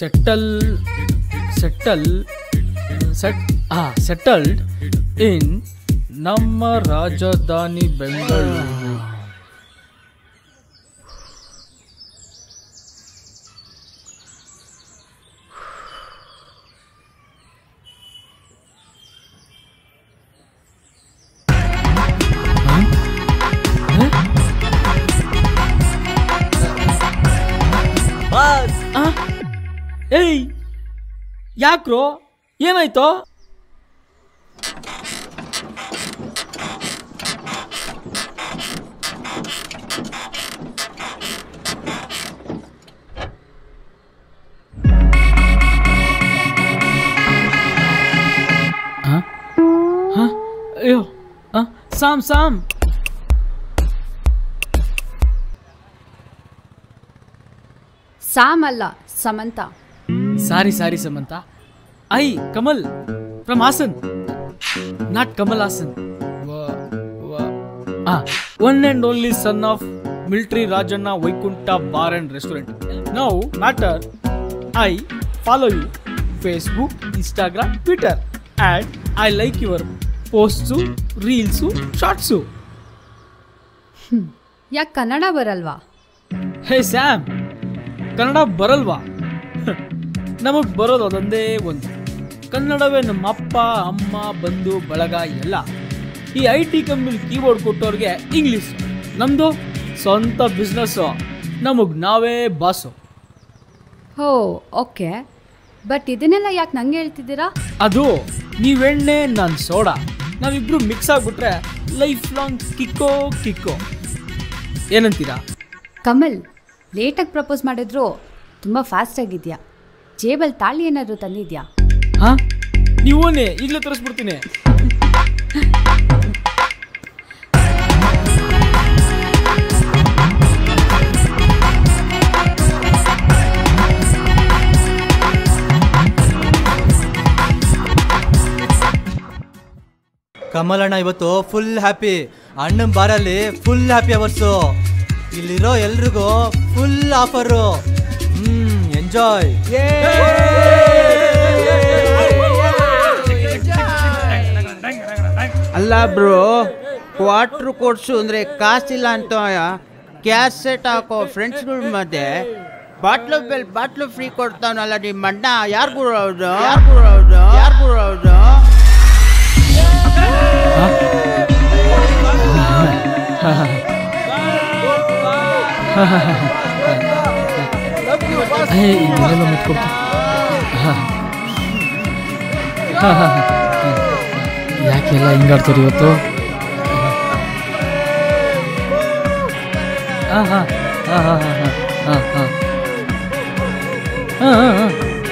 Settle settle set ಹಾ settled in ನಮ್ಮ ರಾಜಧಾನಿ ಬೆಂಗಳೂರು ಬಾಸ್ ಆ? ಏಯ್ ಯಾಕ್ರೋ ಏನಾಯ್ತೋ ಆ? ಆ? ಅಯ್ಯೋ ಆ? ಸಾಮ್ ಸಾಮ್ ಸಾಮ್ ಅಲ್ಲ Samantha sorry sorry Samantha I Kamal from Haasan not Kamal Haasan one and only son of military Rajanna Vaikuntha bar and restaurant now matter I follow you Facebook Instagram Twitter and I like your posts reels shorts ಯಾಕೆ ಕನ್ನಡ ಬರಲ್ವಾ ಹೇ Sam Kannada ಬರಲ್ವಾ ನಮಗೆ ಬರೋದು ಅದೊಂದೇ ಒಂದು ಕನ್ನಡವೇ ನಮ್ಮ ಅಪ್ಪ ಅಮ್ಮ ಬಂಧು ಬಳಗ ಎಲ್ಲ ಈ ಐ ಟಿ ಕಂಪ್ನಿಲಿ ಕೀಬೋರ್ಡ್ ಕೊಟ್ಟವ್ರಿಗೆ ಇಂಗ್ಲೀಷ್ ನಮ್ಮದು ಸ್ವಂತ ಬಿಸ್ನೆಸ್ಸು ನಮಗೆ ನಾವೇ ಬಾಸು ಹೋ ಓಕೆ ಬಟ್ ಇದನ್ನೆಲ್ಲ ಯಾಕೆ ನಂಗೆ ಹೇಳ್ತಿದ್ದೀರಾ ಅದು ನೀವೆಣ್ಣೆ ನಾನು ಸೋಡಾ ನಾವಿಬ್ರು ಮಿಕ್ಸ್ ಆಗಿಬಿಟ್ರೆ ಲೈಫ್ ಲಾಂಗ್ ಕಿಕ್ಕೋ ಕಿಕ್ಕೋ ಏನಂತೀರಾ ಕಮಲ್ ಲೇಟಾಗಿ ಪ್ರಪೋಸ್ ಮಾಡಿದ್ರು ತುಂಬ ಫಾಸ್ಟ್ ಆಗಿದ್ಯಾ ಜೇಬಲ್ ತಾಳಿ ಏನಾದರೂ ತಂದಿದ್ಯಾ ಹಾ ನೀವೋನೆ ಈಗಲೇ ತರಿಸ್ಬಿಡ್ತೀನಿ ಕಮಲಣ್ಣ ಇವತ್ತು ಫುಲ್ ಹ್ಯಾಪಿ ಅಣ್ಣನ ಬಾರಲ್ಲಿ ಫುಲ್ ಹ್ಯಾಪಿ ಅವರ್ಸು ಇಲ್ಲಿರೋ ಎಲ್ರಿಗೂ ಫುಲ್ ಆಫರು ಹ್ಮ್ ಎಂಜಾಯ್ ಅಲ್ಲ ಬ್ರೋ ಕ್ವಾಟ್ರ್ ಕೊಡ್ಸು ಅಂದ್ರೆ ಕಾಸಿಲ್ಲ ಅಂತ ಕ್ಯಾಶ್ ಸೆಟ್ ಹಾಕೋ ಫ್ರೆಂಡ್ಸ್ಗಳ ಮಧ್ಯೆ ಬಾಟ್ಲು ಬೆಲ್ ಬಾಟ್ಲು ಫ್ರೀ ಕೊಡ್ತಾವನಲ್ಲ ನಿಮ್ಮ ಅಣ್ಣ ಯಾರಿಗೂ ಹೌದು ಯಾರಿಗೂ ಹೌದು ಯಾರಿಗೂ ಹೌದು ಏ ಇದನ್ನೆಲ್ಲ ಮುತ್ಕೊಡ್ತು ಯಾಕೆಲ್ಲ ಹಿಂಗಾಡ್ತಾರೆ ಇವತ್ತು ಹಾಂ ಹಾಂ ಹಾಂ ಹಾಂ ಹಾಂ ಹಾಂ ಹಾಂ ಹಾಂ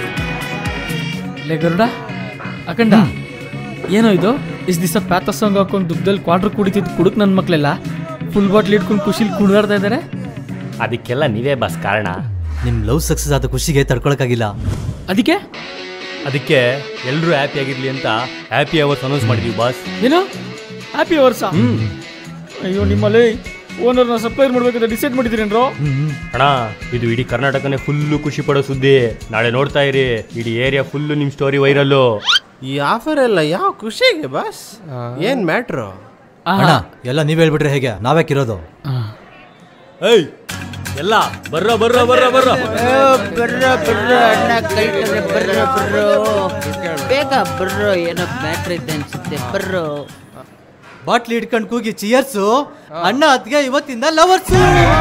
ಲೇ ಗರುಡ ಅಖಂಡ ಏನೋ ಇದು ಇಸ್ ದಿವಸ ಪ್ಯಾತ ಸಾಂಗ್ ಹಾಕೊಂಡು ದುಡ್ಡಲ್ಲಿ ಕ್ವಾರ್ಟರ್ ಕುಡಿತಿದ್ದು ಕುಡುಕ್ ನನ್ನ ಮಕ್ಕಳೆಲ್ಲ ಫುಲ್ ಬಾಟ್ಲ್ ಇಟ್ಕೊಂಡು ಖುಷಿಲಿ ಕುಣಿದಾಡ್ತಾ ಇದ್ದಾರೆ ಅದಕ್ಕೆಲ್ಲ ನೀವೇ ಬಸ್ ಕಾರಣ ನಿಮ್ ಲವ್ ಸಕ್ಸಸ್ ಆದ ಖುಷಿಗೆ ತಡ್ಕೊಳಕ್ಕಾಗಿಲ್ಲ ಅದಕ್ಕೆ ಅದಕ್ಕೆ ಎಲ್ಲರೂ ಹ್ಯಾಪಿ ಆಗಿರ್ಲಿ ಅಂತ ಹ್ಯಾಪಿ ಅವರ್ಸ್ ಅನೌನ್ಸ್ ಮಾಡಿದ್ವಿ ಬಾಸ್ ಏನು ಹ್ಯಾಪಿ ಅವರ್ಸ ಅಯ್ಯೋ ನಿಮ್ಮಲ್ಲಿ ಓನರ್ನ ಸಪ್ಲೈರ್ ಮಾಡ್ಬೇಕಂತ ಡಿಸೈಡ್ ಮಾಡಿದ್ದೀರೇನ್ರೋ ಅಣ್ಣ ಇದು ಇಡೀ ಕರ್ನಾಟಕನೇ ಫುಲ್ಲು ಖುಷಿ ಪಡೋ ಸುದ್ದಿ ನಾಳೆ ನೋಡ್ತಾ ಇರಿ ಇಡೀ ಏರಿಯಾ ಫುಲ್ಲು ನಿಮ್ಮ ಸ್ಟೋರಿ ವೈರಲ್ಲು ಈ ಆಫರ್ ಎಲ್ಲ ಯಾವ ಖುಷಿಗೆ ಬಸ್ ಏನ್ ಮ್ಯಾಟ್ರು ಅಣ್ಣ ಎಲ್ಲ ನೀವ್ ಹೇಳ್ಬಿಟ್ರೆ ಹೇಗೆ ನಾವ್ಯಾಕಿರೋದು ಏಯ್ ಎಲ್ಲ ಬರ್ರ ಬರ್ರ ಬರ್ರ ಬರ್ರ ಬರ್ರ ಬರ್ರ ಅಣ್ಣ ಕೈ ಹಿಡ್ದ್ರೆ ಬರ್ರ ಬರ್ರೋ ಬೇಗ ಬರ್ರೋ ಏನೋ ಬ್ಯಾಟ್ರಿ ಇದೆ ಅನ್ಸುತ್ತೆ ಬರ್ರೋ ಬಾಟ್ಲಿ ಇಟ್ಕೊಂಡು ಕೂಗಿ ಚಿಯರ್ಸು ಅಣ್ಣ ಅದ್ಗೆ ಇವತ್ತಿಂದ ಲವರ್ಸು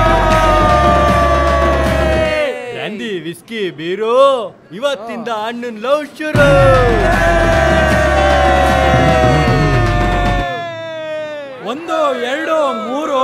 ಬ್ರ್ಯಾಂಡಿ ವಿಸ್ಕಿ ಬೀರು ಇವತ್ತಿಂದ ಅಣ್ಣನ್ ಲವ್ ಶುರು ಒಂದು ಎರಡು ಮೂರು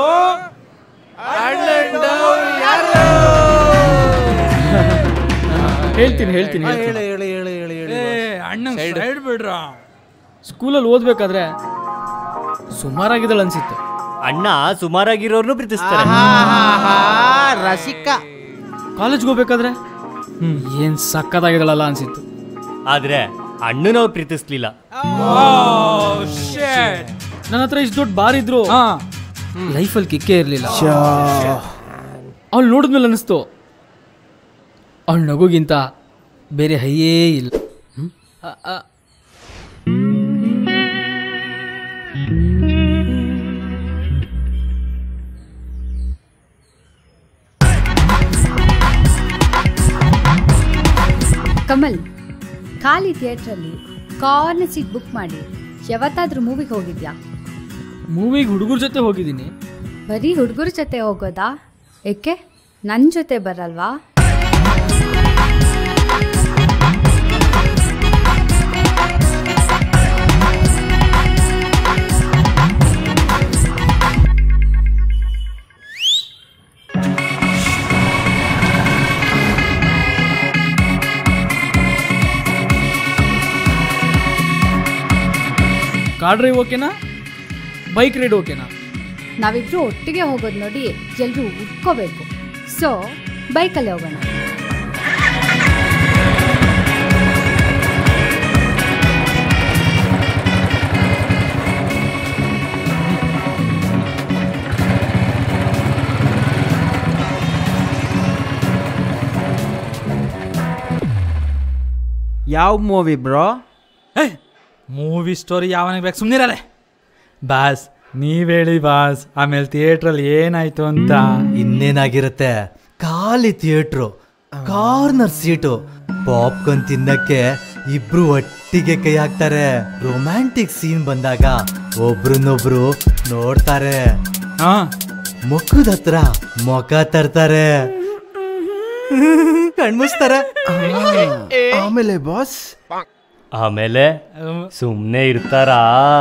ಹೇಳ್ತೀನಿ ಹೇಳ್ತೀನಿ ಹೇಳ್ತೀನಿ. ಹೇಳಿ ಹೇಳಿ ಹೇಳಿ ಹೇಳಿ ಅಣ್ಣ ಸೈಡ್ ಬಿಡ್ರ ಸ್ಕೂಲಲ್ಲಿ ಓದ್ಬೇಕಾದ್ರೆ ಸುಮಾರಾಗಿದ್ದಾಳೆ ಅನ್ಸಿತ್ತು ಅಣ್ಣ ಸುಮಾರಾಗಿರೋರ್ನು ಪ್ರೀತಿಸ್ತಾರೆ ಆಹಾಹಾಹಾ, ರಸಿಕ ಕಾಲೇಜ್ಗೆ ಹೋಗ್ಬೇಕಾದ್ರೆ ಹ್ಮ್ ಏನ್ ಸಕ್ಕತ್ತಾಗಿದ್ದಾಳಲ್ಲ ಅನ್ಸಿತ್ತು ಆದ್ರೆ ಅಣ್ಣನ ಅವ್ರು ಪ್ರೀತಿಸ್ಲಿಲ್ಲ ನನ್ನ ಹತ್ರ ಇಷ್ಟು ದೊಡ್ಡ ಬಾರ್ ಇದ್ರು ಲೈಫಲ್ಲಿ ಕಿಕ್ಕೇ ಇರಲಿಲ್ಲ ಅವಳು ನೋಡಿದ್ಮೇಲೆ ಅನಿಸ್ತು ಅವಳ ನಗುಗಿಂತ ಬೇರೆ ಹೈಯೇ ಇಲ್ಲ ಹ್ಮ್? ಅ, ಅ. ಕಮಲ್ ಖಾಲಿ ಥಿಯೇಟ್ರಲ್ಲಿ ಕಾರ್ನರ್ ಸೀಟ್ ಬುಕ್ ಮಾಡಿ ಯಾವತ್ತಾದ್ರೂ ಮೂವಿಗೆ ಹೋಗಿದ್ಯಾ ಮೂವಿಗೆ ಹುಡುಗರ ಜೊತೆ ಹೋಗಿದ್ದೀನಿ ಬರೀ ಹುಡುಗರ ಜೊತೆ ಹೋಗೋದಾ ಏಕೆ ನನ್ನ ಜೊತೆ ಬರಲ್ವಾ ಕಾರ್ ಡ್ರೈವ್ ಓಕೆನಾ ಬೈಕ್ ರೈಡ್ ಓಕೆನಾ ನಾವಿಬ್ರು ಒಟ್ಟಿಗೆ ಹೋಗೋದು ನೋಡಿ ಎಲ್ಲರೂ ಉಟ್ಕೋಬೇಕು ಸೊ ಬೈಕಲ್ಲಿ ಹೋಗೋಣ ಯಾವ ಮೂವಿ ಬ್ರೋ ಮೂವಿ ಸ್ಟೋರಿ ಯಾವನಿಗೆ ಬೇಕು ಸುಮ್ಮನಿರಲ್ಲ ಬಾಸ್ ನೀವ್ ಹೇಳಿ ಬಾಸ್ ಆಮೇಲೆ ಥಿಯೇಟ್ರಲ್ಲಿ ಏನಾಯ್ತು ಅಂತ ಇನ್ನೇನಾಗಿರುತ್ತೆ ಖಾಲಿ ಥಿಯೇಟ್ರು ಕಾರ್ನರ್ ಸೀಟು ಪಾಪ್ಕಾರ್ನ್ ತಿನ್ನಕ್ಕೆ ಇಬ್ರು ಒಟ್ಟಿಗೆ ಕೈ ಹಾಕ್ತಾರೆ ರೊಮ್ಯಾಂಟಿಕ್ ಸೀನ್ ಬಂದಾಗ ಒಬ್ರನ್ನೊಬ್ರು ನೋಡ್ತಾರೆ ಹಾ ಮುಖದ ಹತ್ರ ಮುಖ ತರ್ತಾರೆ ಕಣ್ಮುಸ್ತಾರೆ ಆಮೇಲೆ ಬಾಸ್ ಆಮೇಲೆ ಸುಮ್ಮನೆ ಇರ್ತಾರಾ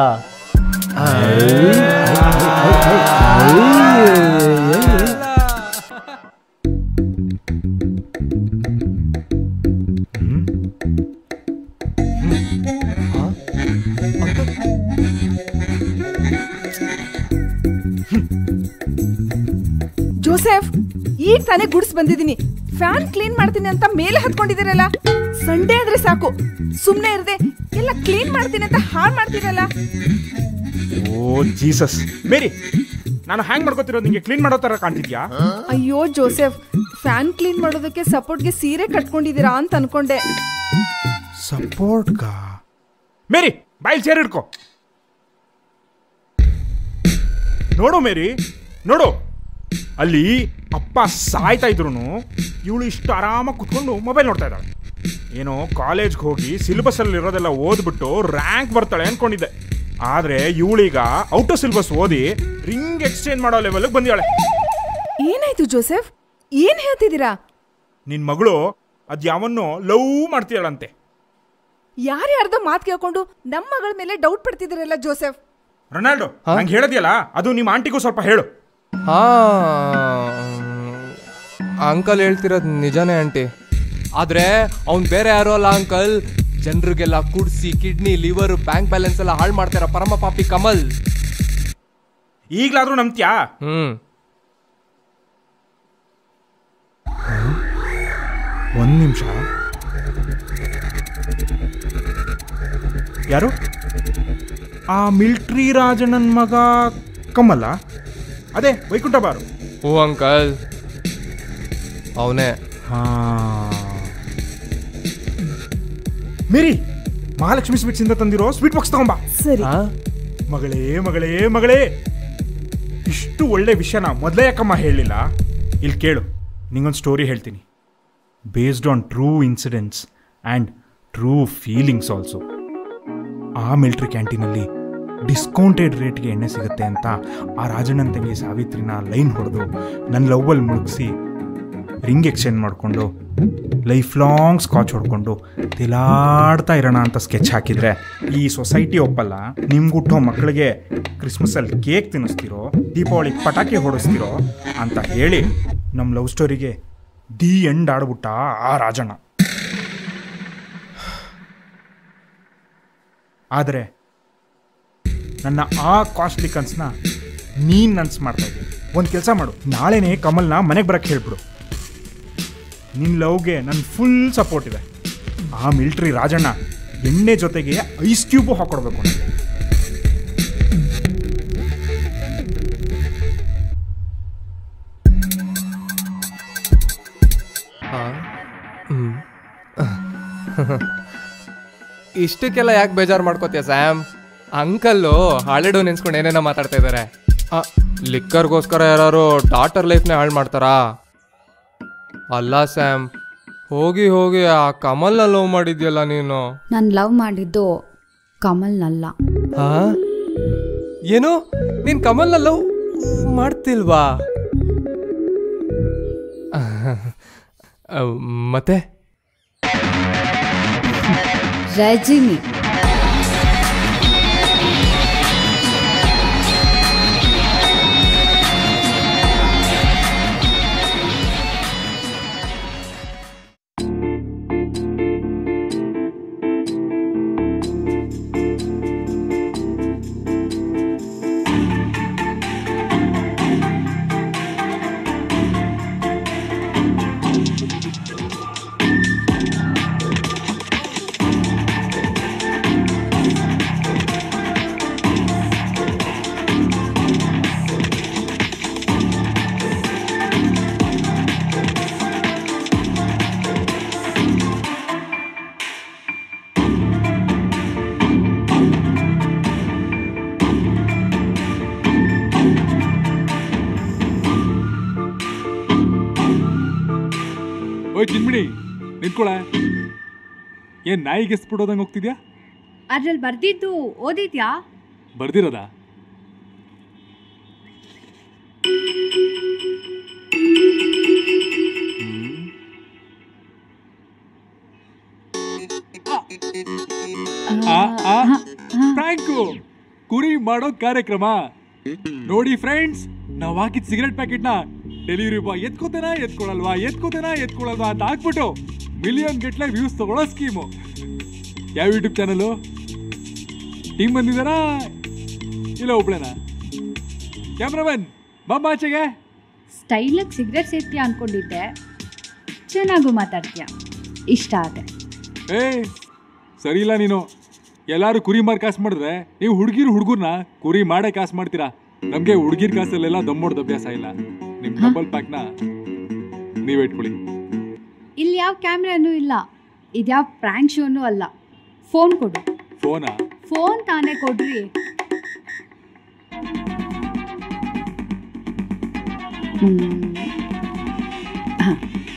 ಜೋಸೆಫ್ ಈಗ ತಾನೇ ಗುಡ್ಸ್ ಬಂದಿದ್ದೀನಿ ಫ್ಯಾನ್ ಕ್ಲೀನ್ ಮಾಡ್ತೀನಿ ಅಂತ ಮೇಲೆ ಹತ್ಕೊಂಡಿದ್ದೀರಲ್ಲ ಸಂಡೇ ಆದ್ರೆ ಸಾಕು ಸುಮ್ಮನೆ ಇರದೆ ಎಲ್ಲ ಕ್ಲೀನ್ ಮಾಡ್ತೀನಿ ಅಂತ ಹಾಳು ಮಾಡ್ತೀರಲ್ಲ ಓ ಜೀಸಸ್ ಮೇರಿ ನಾನು ಹ್ಯಾಂಗ್ ಮಾಡ್ಕೋತಿರೋದು ನಿಂಗೆ ಕ್ಲೀನ್ ಮಾಡೋ ತರ ಕಾಣ್ತಿದ್ಯಾ ಅಯ್ಯೋ ಜೋಸೆಫ್ ಫ್ಯಾನ್ ಕ್ಲೀನ್ ಮಾಡೋದಕ್ಕೆ ಸಪೋರ್ಟ್ಗೆ ಸೀರೆ ಕಟ್ಕೊಂಡಿದ್ದೀರಾ ಅಂತ ಅನ್ಕೊಂಡೆ ಸಪೋರ್ಟ್ ಕಾ ಮೇರಿ ಬಾಯಿಲ್ ಸೇರ್ ಇಡ್ಕೋ ನೋಡು ಮೇರಿ ನೋಡು ಅಲ್ಲಿ ಅಪ್ಪ ಸಾಯ್ತಾ ಇದ್ರು ಇವಳು ಇಷ್ಟು ಆರಾಮಾಗಿ ಕುತ್ಕೊಂಡು ಮೊಬೈಲ್ ನೋಡ್ತಾ ಇದ್ದಾಳೆ ಏನೋ ಕಾಲೇಜ್ಗೆ ಹೋಗಿ ಸಿಲೆಬಸ್ ಅಲ್ಲಿ ಇರೋದೆಲ್ಲ ಓದ್ಬಿಟ್ಟು ರ್ಯಾಂಕ್ ಬರ್ತಾಳೆ ಅನ್ಕೊಂಡಿದ್ದೆ ಆದ್ರೆ ಇವಳೀಗ ಔಟ್ ಆಫ್ ಸಿಲೆಬಸ್ ಓದಿ ರಿಂಗ್ ಎಕ್ಸ್ಚೇಂಜ್ ಮಾಡೋ ಲೆವೆಲ್ಗೆ ಬಂದಿದ್ದಾಳೆ ಏನಾಯ್ತು ಜೋಸೆಫ್ ಏನ್ ಹೇಳ್ತಿದ್ದೀರಾ ನಿನ್ ಮಗಳು ಅದ್ ಯಾವನ್ನೋ ಲವ್ ಮಾಡ್ತೀಯಳಂತೆ ಯಾರ್ಯಾರ್ದೋ ಮಾತು ಕೇಳ್ಕೊಂಡು ನಮ್ಮ ಮಗಳ ಮೇಲೆ ಡೌಟ್ ಪಡ್ತಿದ್ದೀರಲ್ಲ ಜೋಸೆಫ್ ರೊನಾಲ್ಡೋ ನಂಗೆ ಹೇಳದಿಯಲ್ಲ ಅದು ನಿಮ್ಮ ಆಂಟಿಗೂ ಸ್ವಲ್ಪ ಹೇಳು ಹಾ ಅಂಕಲ್ ಹೇಳ್ತಿರೋದು ನಿಜಾನೇ ಆಂಟಿ ಆದ್ರೆ ಅವ್ನ್ ಬೇರೆ ಯಾರೋ ಅಲ್ಲ ಅಂಕಲ್ ಜನರಿಗೆಲ್ಲ ಕುಡ್ಸಿ ಕಿಡ್ನಿ ಲಿವರ್ ಬ್ಯಾಂಕ್ ಬ್ಯಾಲೆನ್ಸ್ ಎಲ್ಲ ಹಾಳು ಮಾಡ್ತಾರ ಪರಮ ಪಾಪಿ ಕಮಲ್ ಈಗ್ಲಾದ್ರೂ ನಂಬ್ತ್ಯಾ ಹ್ಮ್ ಒಂದ್ ನಿಮಿಷ ಯಾರು ಆ ಮಿಲ್ಟ್ರಿ ರಾಜಣ್ಣನ್ ಮಗ ಕಮಲ ಅದೇ ವೈಕುಂಠ ಬಾರು ಹೂ ಅಂಕಲ್ ಅವನೇ ಹಾ ಮೇರಿ ಮಹಾಲಕ್ಷ್ಮಿ ಸ್ವೀಟ್ಸ್ ಇಂದ ತಂದಿರೋ ಸ್ವೀಟ್ ಬಾಕ್ಸ್ ತಗೊಂಬಾ ಸರಿ ಮಗಳೇ ಮಗಳೇ ಮಗಳೇ ಇಷ್ಟು ಒಳ್ಳೆ ವಿಷಯನ ಮೊದಲೇ ಯಾಕಮ್ಮ ಹೇಳಲಿಲ್ಲ ಇಲ್ಲಿ ಕೇಳು ನಿಂಗೊಂದು ಸ್ಟೋರಿ ಹೇಳ್ತೀನಿ based on true incidents and true feelings also ಆ ಮಿಲ್ಟ್ರಿ ಕ್ಯಾಂಟೀನಲ್ಲಿ ಡಿಸ್ಕೌಂಟೆಡ್ ರೇಟ್ಗೆ ಎಣ್ಣೆ ಸಿಗುತ್ತೆ ಅಂತ ಆ ರಾಜಣ್ಣನ ತಂಗಿ ಸಾವಿತ್ರಿನ ಲೈನ್ ಹೊಡೆದು ನನ್ನ ಲವ್ವಲ್ಲಿ ಮುಳುಗಿಸಿ ರಿಂಗ್ ಎಕ್ಸ್ಚೇಂಜ್ ಮಾಡಿಕೊಂಡು ಲೈಫ್ ಲಾಂಗ್ ಸ್ಕಾಚ್ ಹೊಡ್ಕೊಂಡು ತಿಲಾಡ್ತಾ ಇರೋಣ ಅಂತ ಸ್ಕೆಚ್ ಹಾಕಿದ್ರೆ ಈ ಸೊಸೈಟಿ ಒಪ್ಪಲ್ಲ ನಿಮ್ಗೆ ಹುಟ್ಟೋ ಮಕ್ಕಳಿಗೆ ಕ್ರಿಸ್ಮಸಲ್ಲಿ ಕೇಕ್ ತಿನ್ನಿಸ್ತಿರೋ ದೀಪಾವಳಿಗೆ ಪಟಾಕಿ ಹೊಡಿಸ್ತಿರೋ ಅಂತ ಹೇಳಿ ನಮ್ಮ ಲವ್ ಸ್ಟೋರಿಗೆ ದಿ ಎಂಡ್ ಆಡ್ಬಿಟ್ಟ ಆ ರಾಜಣ್ಣ ಆದರೆ ನನ್ನ ಆ ಕಾಸ್ಟ್ಲಿ ಕನ್ಸ್ನ ನೀನು ನನ್ಸ್ ಮಾಡ್ತಾ ಇದ್ದೀನಿ ಒಂದು ಕೆಲಸ ಮಾಡು ನಾಳೆನೇ ಕಮಲ್ನ ಮನೆಗೆ ಬರಕ್ಕೆ ಹೇಳ್ಬಿಡು ನಿನ್ನ ಲವ್ಗೆ ನನ್ನ ಫುಲ್ ಸಪೋರ್ಟ್ ಇದೆ ಆ ಮಿಲ್ಟ್ರಿ ರಾಜಣ್ಣ ಎಣ್ಣೆ ಜೊತೆಗೆ ಐಸ್ ಕ್ಯೂಬು ಹಾಕೊಡ್ಬೇಕು ನನಗೆ ಹಾ ಹ್ಮ್ ಇಷ್ಟಕ್ಕೆಲ್ಲ ಯಾಕೆ ಬೇಜಾರು ಮಾಡ್ಕೋತೀಯ ಸ್ಯಾಮ್ ಅಂಕಲ್ಲು ಹಳೆಡು ನೆನ್ಸ್ಕೊಂಡು ಏನೇನೋ ಮಾತಾಡ್ತಾ ಇದ್ದಾರೆ ಲಿಕ್ಕರ್ಗೋಸ್ಕರ ಯಾರು ಡಾಟರ್ ಲೈಫ್ನೇ ಹಾಳು ಮಾಡ್ತಾರಾ ಅಲ್ಲ ಸ್ಯಾಮ್ ಹೋಗಿ ಹೋಗಿ ಆ ಕಮಲ್ನ ಲವ್ ಮಾಡಿದ್ಯಲ್ಲ ನೀನು ನಾನು ಲವ್ ಮಾಡಿದ್ದು ಕಮಲ್ನಲ್ಲ ಹಾ ಏನು ನೀನ್ ಕಮಲ್ನ ಲವ್ ಮಾಡ್ತಿಲ್ವಾ ಅಹ್, ಮತ್ತೆ ರಜಿನಿ ಓಯ್ ಚಿನ್ಮಿಣಿ ನಿಂತ್ಕೊಳ ಏನ್ ನಾಯಿಗೆ ಎಸ್ಬಿಡೋದಂಗೆ ಹೋಗ್ತಿದ್ಯಾ ಅದ್ರಲ್ಲಿ ಬರ್ದಿದ್ದು ಓದಿದ್ಯಾ ಬರ್ದಿರೋದಾ ಫ್ರಾಂಕು ಕುರಿ ಮಾಡೋ ಕಾರ್ಯಕ್ರಮ ನೋಡಿ ಫ್ರೆಂಡ್ಸ್ ನಾವ್ ಹಾಕಿದ ಸಿಗರೆಟ್ ಪ್ಯಾಕೆಟ್ನ ಡೆಲಿವರಿ ಬಾಯ್ ಎತ್ಕೋತೇನಾ ಎತ್ಕೊಳಲ್ವಾ ಎತ್ಕೋತೇನಾ ಎತ್ಕೊಳಲ್ವಾ ಅಂತ ಹಾಕ್ಬಿಟ್ಟು ಮಿಲಿಯನ್ ಗಟ್ಲೆ ವ್ಯೂಸ್ ತಗೊಳ್ಳೋ ಸ್ಕೀಮು ಯಾವ ಯೂಟ್ಯೂಬ್ ಚಾನಲು ಟೀಮ್ ಬಂದಿದ್ದಾರಾ ಇಲ್ಲ ಒಬ್ಳೇನಾ ಕ್ಯಾಮ್ರಾಮನ್ ಬಾಂಬ ಆಚೆಗೆ ಸ್ಟೈಲಾಗಿ ಸಿಗರೆಟ್ ಸೇರ್ತೀಯ ಅನ್ಕೊಂಡಿದ್ದೆ ಚೆನ್ನಾಗೂ ಮಾತಾಡ್ತೀಯ ಇಷ್ಟ ಆದೆ ಏ ಸರಿ ಇಲ್ಲ ನೀನು ಎಲ್ಲಾರು ಕುರಿ ಮಾರ್ ಕಾಸು ಮಾಡಿದ್ರೆ ನೀವು ಹುಡುಗಿರು ಹುಡುಗರ್ನ ಕುರಿ ಮಾಡೇ ಕಾಸು ಮಾಡ್ತೀರಾ ನಮಗೆ ಹುಡುಗಿರ್ ಕಾಸಲ್ಲೆಲ್ಲ ದಮ್ಮೊಡ್ದು ಅಭ್ಯಾಸ ಇಲ್ಲ ನಿಮ್ ಡಬಲ್ ಪ್ಯಾಕ್ನ ನೀವೇ ಇಟ್ಕೊಳ್ಳಿ ಇಲ್ಲಿ ಯಾವ ಕ್ಯಾಮ್ರಾನೂ ಇಲ್ಲ ಇದ್ಯಾವ ಪ್ರ್ಯಾಂಕ್ ಶೋನೂ ಅಲ್ಲ ಫೋನ್ ಕೊಡು ಫೋನಾ ಫೋನ್ ತಾನೇ ಕೊಡ್ರಿ ಹ್ಮ್. ಹ.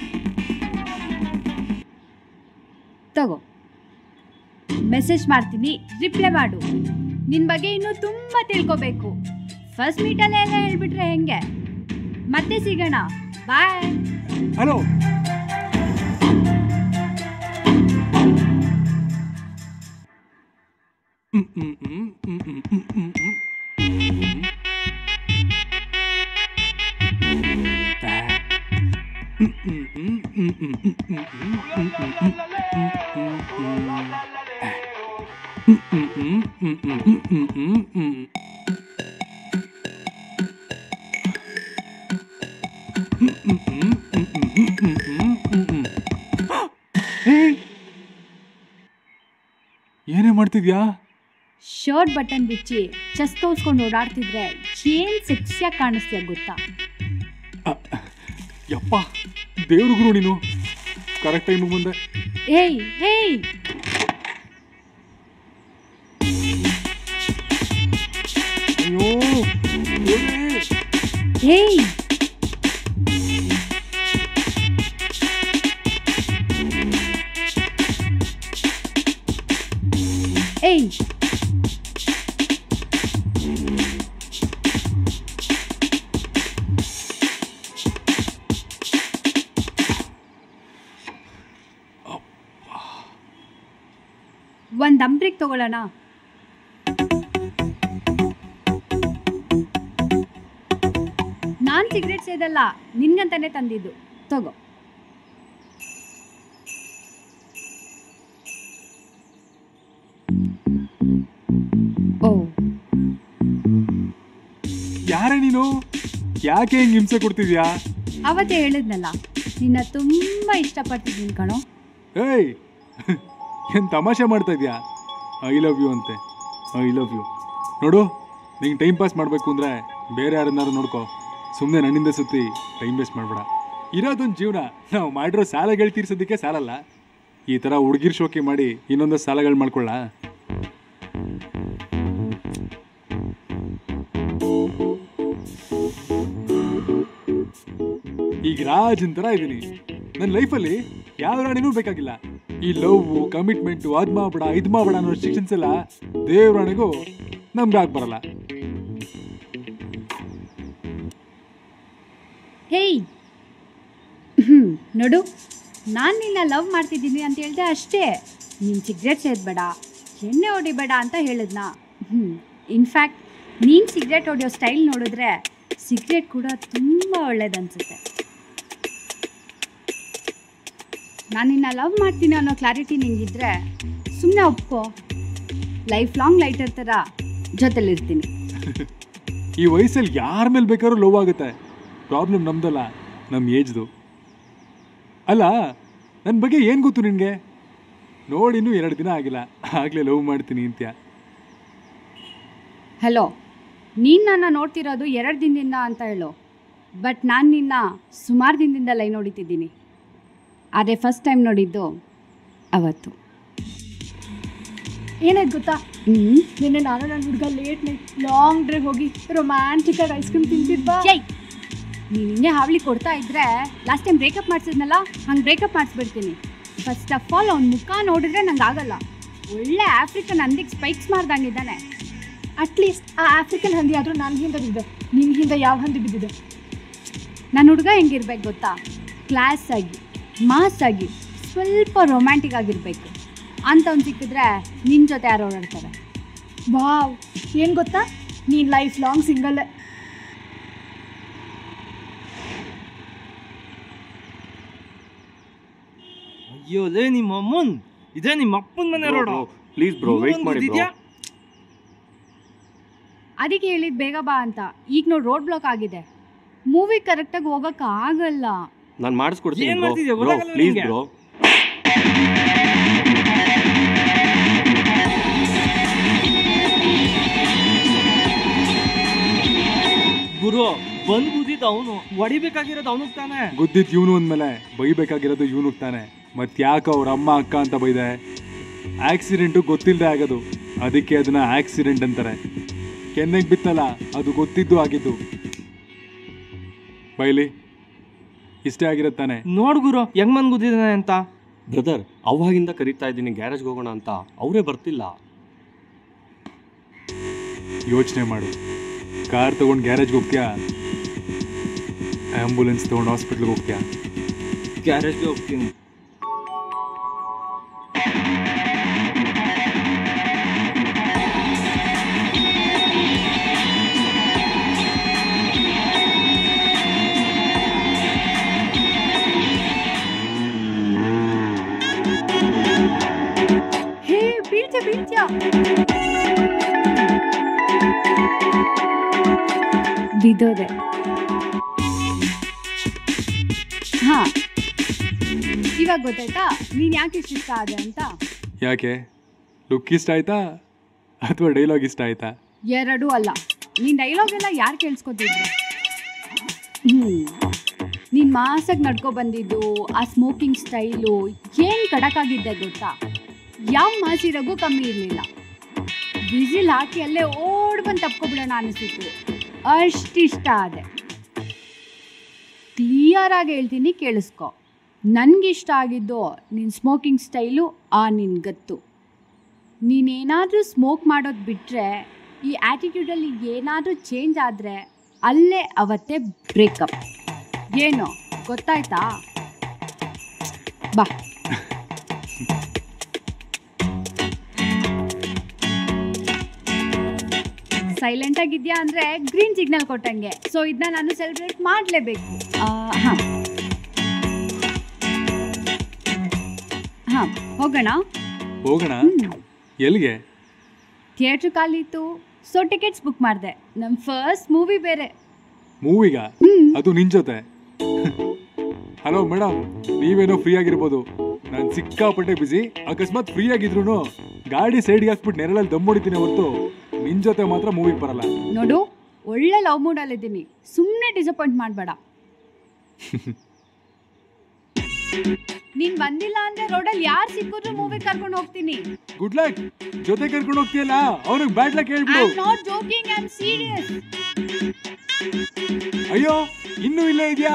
ತಗೋ ಮೆಸೇಜ್ ಮಾಡ್ತೀನಿ ರಿಪ್ಲೈ ಮಾಡು ನಿನ್ ಬಗ್ಗೆ ಇನ್ನೂ ತುಂಬಾ ತಿಳ್ಕೊಬೇಕು ಫಸ್ಟ್ ಮೀಟಲ್ಲೇ ಎಲ್ಲ ಹೇಳ್ಬಿಟ್ರೆ ಹೆಂಗೆ ಮತ್ತೆ ಸಿಗೋಣ ಬಾಯ್ ಹಲೋ ಏನೇ ಮಾಡ್ತಿದ್ಯಾ ಶರ್ಟ್ ಬಟನ್ ಬಿಚ್ಚಿ ಚೆಸ್ ತೋರ್ಸ್ಕೊಂಡು ಓಡಾಡ್ತಿದ್ರೆ ಏನ್ ಸೆಕ್ಸಿಯಾಗಿ ಕಾಣಿಸ್ತೀಯ ಗೊತ್ತಾ ಯಪ್ಪ ದೇವ್ರ ಗುರು ನೀನು ಕರೆಕ್ಟ್ ಟೈಮಿಗೆ ಬಂದೆ ಏಯ್ ಹೇಯ್ ಅಯ್ಯೋ ದೇವ್ರೇ. ಹೇಯ್ ಏಯ್ ಒಂದ್ ಅಂಬ್ರಿಕ್ ತಗೊಳ್ಳೋಣ ನಾನ್ ಸಿಗರೇಟ್ ಸೇದಲ್ಲ ನಿನ್ಗಂತಾನೆ ತಂದಿದ್ದು ತಗೋ ಓ ಯಾರೇ ನೀನು ಯಾಕೆ ಹಿಂಗ್ ಹಿಂಸೆ ಕೊಡ್ತಿದ್ಯಾ ಅವತ್ತೇ ಹೇಳಿದ್ನಲ್ಲ ನಿನ್ನ ತುಂಬಾ ಇಷ್ಟಪಡ್ತಿದ್ದೀನಿ ಕಣೋ ಏಯ್ ಏನ್ ತಮಾಷೆ ಮಾಡ್ತಾ ಇದ್ಯಾ ಐ ಲವ್ ಯು ಅಂತೆ ಐ ಲವ್ ಯು ನೋಡು ನಿಂಗೆ ಟೈಮ್ ಪಾಸ್ ಮಾಡಬೇಕು ಅಂದ್ರೆ ಬೇರೆ ಯಾರನ್ನಾರು ನೋಡ್ಕೋ ಸುಮ್ಮನೆ ನನ್ನಿಂದ ಸುತ್ತಿ ಟೈಮ್ ವೇಸ್ಟ್ ಮಾಡಬೇಡ ಇರೋದೊಂದು ಜೀವನ ನಾವು ಮಾಡಿರೋ ಸಾಲಗಳು ತೀರ್ಸೋದಕ್ಕೆ ಸಾಲಲ್ಲ ಈ ಥರ ಹುಡುಗಿರ್ ಶೋಕಿ ಮಾಡಿ ಇನ್ನೊಂದು ಸಾಲಗಳು ಮಾಡ್ಕೊಳ್ಳ ಈಗ ರಾಜನ್ ಥರ ಇದ್ದೀನಿ ನನ್ನ ಲೈಫಲ್ಲಿ ಯಾವ ರಾಣಿನೂ ಬೇಕಾಗಿಲ್ಲ ಈ ಲವ್ ಕಮಿಟ್ಮೆಂಟು ಅದ್ ಮಾಡ್ಬೇಡ ಇದ್ ಮಾಡ್ಬೇಡ ಅನ್ನೋ ರೆಸ್ಟ್ರಿಕ್ಷನ್ಸ್ ಎಲ್ಲ ದೇವ್ರಾಣಿಗೂ ನಮ್ಗೆ ಆಗ್ ಬರಲ್ಲ ಹೇಯ್ ಹ್ಞೂ ನೋಡು ನಾನು ನಿನ್ನ ಲವ್ ಮಾಡ್ತಿದ್ದೀನಿ ಅಂತ ಹೇಳ್ದೆ ಅಷ್ಟೇ ನೀನು ಸಿಗ್ರೆಟ್ ಸೇದಬೇಡ ಎಣ್ಣೆ ಹೊಡಿಬೇಡ ಅಂತ ಹೇಳಿದ್ನಾ ಹ್ಞೂ ಇನ್ಫ್ಯಾಕ್ಟ್ ನೀನು ಸಿಗ್ರೆಟ್ ಹೊಡಿಯೋ ಸ್ಟೈಲ್ ನೋಡಿದ್ರೆ ಸಿಗ್ರೆಟ್ ಕೂಡ ತುಂಬ ಒಳ್ಳೇದನ್ಸುತ್ತೆ ನಾನು ನಿನ್ನ ಲವ್ ಮಾಡ್ತೀನಿ ಅನ್ನೋ ಕ್ಲಾರಿಟಿ ನಿಂಗಿದ್ರೆ ಸುಮ್ಮನೆ ಒಪ್ಕೋ ಲೈಫ್ ಲಾಂಗ್ ಲೈಟರ್ ಥರ ಜೊತೆಲಿರ್ತೀನಿ ಈ ವಯಸ್ಸಲ್ಲಿ ಯಾರ ಮೇಲೆ ಬೇಕಾದ್ರೂ ಲವ್ ಆಗುತ್ತೆ ಪ್ರಾಬ್ಲಮ್ ನಮ್ದಲ್ಲ ನಮ್ಮ ಏಜ್ದು ಅಲ್ಲ ನನ್ನ ಬಗ್ಗೆ ಏನು ಗೊತ್ತು ನಿನಗೆ ನೋಡಿನೂ ಎರಡು ದಿನ ಆಗಿಲ್ಲ ಆಗಲೇ ಲವ್ ಮಾಡ್ತೀನಿ ಅಂತ್ಯ ಹಲೋ ನೀನು ನನ್ನ ನೋಡ್ತಿರೋದು ಎರಡು ದಿನದಿಂದ ಅಂತ ಹೇಳು ಬಟ್ ನಾನು ನಿನ್ನ ಸುಮಾರು ದಿನದಿಂದ ಲೈ ನೋಡಿತಿದ್ದೀನಿ ಆದರೆ ಫಸ್ಟ್ ಟೈಮ್ ನೋಡಿದ್ದು ಅವತ್ತು ಏನಾಯ್ತು ಗೊತ್ತಾ ನಿನ್ನೆ ನಾನು ನನ್ನ ಹುಡುಗ ಲೇಟ್ ನೈಟ್ ಲಾಂಗ್ ಡ್ರೈವ್ ಹೋಗಿ ರೊಮ್ಯಾಂಟಿಕ್ ಆಗಿ ಐಸ್ ಕ್ರೀಮ್ ತಿಂತಿದ್ವಾ ಜೈ ನೀನು ಹಿಂಗೆ ಹಾವಳಿ ಕೊಡ್ತಾ ಇದ್ರೆ ಲಾಸ್ಟ್ ಟೈಮ್ ಬ್ರೇಕಪ್ ಮಾಡಿಸಿದ್ನಲ್ಲ ಹಂಗೆ ಬ್ರೇಕಪ್ ಮಾಡಿಸ್ಬಿಡ್ತೀನಿ ಫಸ್ಟ್ ಆಫ್ ಆಲ್ ಅವ್ನ ಮುಖ ನೋಡಿದ್ರೆ ನಂಗೆ ಆಗಲ್ಲ ಒಳ್ಳೆ ಆಫ್ರಿಕನ್ ಹಂದಿಗೆ ಸ್ಪೈಕ್ಸ್ ಮಾಡ್ದಂಗಿದ್ದಾನೆ ಅಟ್ಲೀಸ್ಟ್ ಆ ಆಫ್ರಿಕನ್ ಹಂದಿ ಆದರೂ ನನ್ನ ಹಿಂದೆ ಬಿದ್ದೆ ನಿನ್ನ ಹಿಂದೆ ಯಾವ ಹಂದಿ ಬಿದ್ದಿದೆ ನನ್ನ ಹುಡುಗ ಹೆಂಗಿರ್ಬೇಕು ಗೊತ್ತಾ ಕ್ಲಾಸ್ ಆಗಿ ಮಾಸ್ ಆಗಿ ಸ್ವಲ್ಪ ರೊಮ್ಯಾಂಟಿಕ್ ಆಗಿರ್ಬೇಕು ಅಂಥವ್ನು ಸಿಕ್ಕಿದ್ರೆ ನಿನ್ನ ಜೊತೆ ಯಾರು ಓಡಾಡ್ತಾರೆ ವಾವ್ ಏನು ಗೊತ್ತಾ ನೀನು ಲೈಫ್ ಲಾಂಗ್ ಸಿಂಗಲ್ ಅಯ್ಯೋ ಲೇ ನಿಮ್ಮ ಅಮ್ಮನ್ ಇದೇ ನಿಮ್ಮ ಅಪ್ಪನ ಮನೆ ರೋಡು ಪ್ಲೀಸ್ ಬ್ರೋ ವೇಟ್ ಮಾಡಿ ಬ್ರೋ ಅದಕ್ಕೆ ಹೇಳಿದ್ ಬೇಗ ಬಾ ಅಂತ ಈಗ ನೋಡಿ ರೋಡ್ ಬ್ಲಾಕ್ ಆಗಿದೆ ಮೂವಿ ಕರೆಕ್ಟಾಗಿ ಹೋಗಕ್ಕೆ ಆಗಲ್ಲ ನಾನು ಮಾಡಿಸ್ಕೊಡ್ತೀನಿ ಏನ್ ಬ್ರೋ ಮಾಡ್ತಿದ್ಯಾ? ಬ್ರೋ ಗೊತ್ತಾಗಲ್ಲ ಪ್ಲೀಸ್ ನಿಂಗೆ? ಬ್ರೋ ಗುರು ಬಂದ್ ಗುದ್ದಿದ್ದ ಅವನು ಹೊಡಿಬೇಕಾಗಿರೋದು ಅವನಿಗೆ ತಾನೆ ಗುದ್ದಿದ್ ಇವನು ಅಂದ್ಮೇಲೆ ಬೈಬೇಕಾಗಿರೋದು ಇವನು ತಾನೆ ಮತ್ತೆ ಯಾಕೆ ಅವ್ರ ಅಮ್ಮ ಅಕ್ಕ ಅಂತ ಬೈದೆ ಆಕ್ಸಿಡೆಂಟು ಗೊತ್ತಿಲ್ಲದೆ ಆಗೋದು ಅದಕ್ಕೆ ಅದನ್ನ ಆಕ್ಸಿಡೆಂಟ್ ಅಂತಾರೆ ಕೆನ್ನೆಗೆ ಬಿತ್ತಲ್ಲ ಅದು ಗೊತ್ತಿದ್ದು ಆಗಿದ್ದು ಬೈಲಿ ಇಷ್ಟೇ ಆಗಿರತ್ತೆ ತಾನೆ ನೋಡ್ ಗುರು ಹೆಂಗ್ ಬಂದ್ ಗುದ್ದಿದ್ದಾನೆ ಅಂತ ಬ್ರದರ್ ಅವಾಗಿಂದ ಕರೀತಾ ಇದ್ದೀನಿ ಗ್ಯಾರೇಜ್ಗೆ ಹೋಗೋಣ ಅಂತ ಅವರೇ ಬರ್ತಿಲ್ಲ ಯೋಚನೆ ಮಾಡು ಕಾರ್ ತಗೊಂಡು ಗ್ಯಾರೇಜ್ಗೆ ಹೋಗ್ತೀಯಾ ಆಂಬುಲೆನ್ಸ್ ತಗೊಂಡು ಹಾಸ್ಪಿಟ್ಲ್ಗೆ ಹೋಗ್ತೀಯಾ ಗ್ಯಾರೇಜ್ಗೆ ಹೋಗ್ತೀನಿ ಹೇ ಬೀಳ್ತ್ಯಾ ಬೀಳ್ತ್ಯಾ ಬಿದ್ದೋದೆ ಹಾ ಇವಾಗ ಗೊತ್ತಾಯ್ತಾ ನೀನ್ ಯಾಕೆ ಇಷ್ಟ ಇಷ್ಟ ಆದೆ ಅಂತ ಯಾಕೆ ಲುಕ್ ಇಷ್ಟ ಆಯ್ತಾ ಅಥವಾ ಡೈಲಾಗ್ ಇಷ್ಟ ಆಯ್ತಾ ಎರಡೂ ಅಲ್ಲ ನೀನ್ ಡೈಲಾಗ್ ಎಲ್ಲ ಯಾರು ಕೇಳಿಸ್ಕೊತಿದ್ರು ಹ್ಮ್ ನೀನ್ ಮಾಸಾಗಿ ನಡ್ಕೊ ಬಂದಿದ್ದು ಆ ಸ್ಮೋಕಿಂಗ್ ಸ್ಟೈಲು ಏನ್ ಕಡಕಾಗಿದ್ದೆ ಗೊತ್ತಾ ಯಾವ ಮಾಸಿರಗೂ ಕಮ್ಮಿ ಇರಲಿಲ್ಲ ಬಿಸಿಲ್ ಹಾಕಿ ಅಲ್ಲೇ ಓಡ್ ಬಂದು ತಪ್ಕೊಬಿಡೋಣ ಅನಿಸಿತ್ತು ಅಷ್ಟಿಷ್ಟ ಆದೆ ಕ್ಲಿಯರ್ ಆಗಿ ಹೇಳ್ತೀನಿ ಕೇಳಿಸ್ಕೊ ನನಗಿಷ್ಟ ಆಗಿದ್ದು ನಿನ್ನ ಸ್ಮೋಕಿಂಗ್ ಸ್ಟೈಲು ಆ ನಿನ್ನ ಗತ್ತು ನೀನೇನಾದರೂ ಸ್ಮೋಕ್ ಮಾಡೋದು ಬಿಟ್ಟರೆ ಈ ಆ್ಯಟಿಟ್ಯೂಡಲ್ಲಿ ಏನಾದರೂ ಚೇಂಜ್ ಆದರೆ ಅಲ್ಲೇ ಅವತ್ತೇ ಬ್ರೇಕಪ್ ಏನು ಗೊತ್ತಾಯ್ತಾ ಬಾ ಸೈಲೆಂಟ್ ಆಗಿದ್ಯಾ ಅಂದರೆ ಗ್ರೀನ್ ಸಿಗ್ನಲ್ ಕೊಟ್ಟಂಗೆ ಸೊ ಇದನ್ನ ನಾನು ಸೆಲೆಬ್ರೇಟ್ ಮಾಡಲೇಬೇಕು ಹಾಂ ಹಾಂ ಹೋಗೋಣ ಹೋಗೋಣ ಎಲ್ಲಿಗೆ ಥಿಯೇಟ್ರ್ ಖಾಲಿತ್ತು ಸೊ ಟಿಕೆಟ್ಸ್ ಬುಕ್ ಮಾಡಿದೆ ನಮ್ಮ ಫಸ್ಟ್ ಮೂವಿ ಬೇರೆ ಮೂವಿಗ ಅದು ನಿನ್ ಜೊತೆ ಹಲೋ ಮೇಡಮ್ ನೀವೇನೋ ಫ್ರೀ ಆಗಿರ್ಬೋದು ನಾನು ಸಿಕ್ಕಾಪಟ್ಟೆ ಬಿಸಿ ಅಕಸ್ಮಾತ್ ಫ್ರೀ ಆಗಿದ್ರು ಗಾಡಿ ಸೈಡ್ಗೆ ಹಾಕ್ಬಿಟ್ಟು ನೆರಳಲ್ಲಿ ದಮ್ ಹೊಡಿತೀನಿ ಹೊರತು ನಿನ್ ಜೊತೆ ಮಾತ್ರ ಮೂವಿಗೆ ಬರಲ್ಲ ನೋಡು ಒಳ್ಳೆ ಲವ್ ಮೂಡಲ್ಲಿದ್ದೀನಿ ಸುಮ್ಮನೆ ಡಿಸಪಾಯಿಂಟ್ ಮಾಡಬೇಡ ನೀನ್ ಬಂದಿಲ್ಲ ಅಂದ್ರೆ ರೋಡಲ್ಲಿ ಯಾರು ಸಿಕ್ಕಿದ್ರು ಮೂವಿ ಕರ್ಕೊಂಡು ಹೋಗ್ತೀನಿ ಗುಡ್ ಲಕ್ ಜೊತೆ ಕರ್ಕೊಂಡು ಹೋಗ್ತೀಯಲ್ಲ ಅವ್ನಿಗೆ ಬ್ಯಾಡ್ ಲಕ್ ಐ ಹೇಳ್ಬಿಡು am not joking I am serious ಅಯ್ಯೋ ಇನ್ನೂ ಇಲ್ಲೇ ಇದೆಯಾ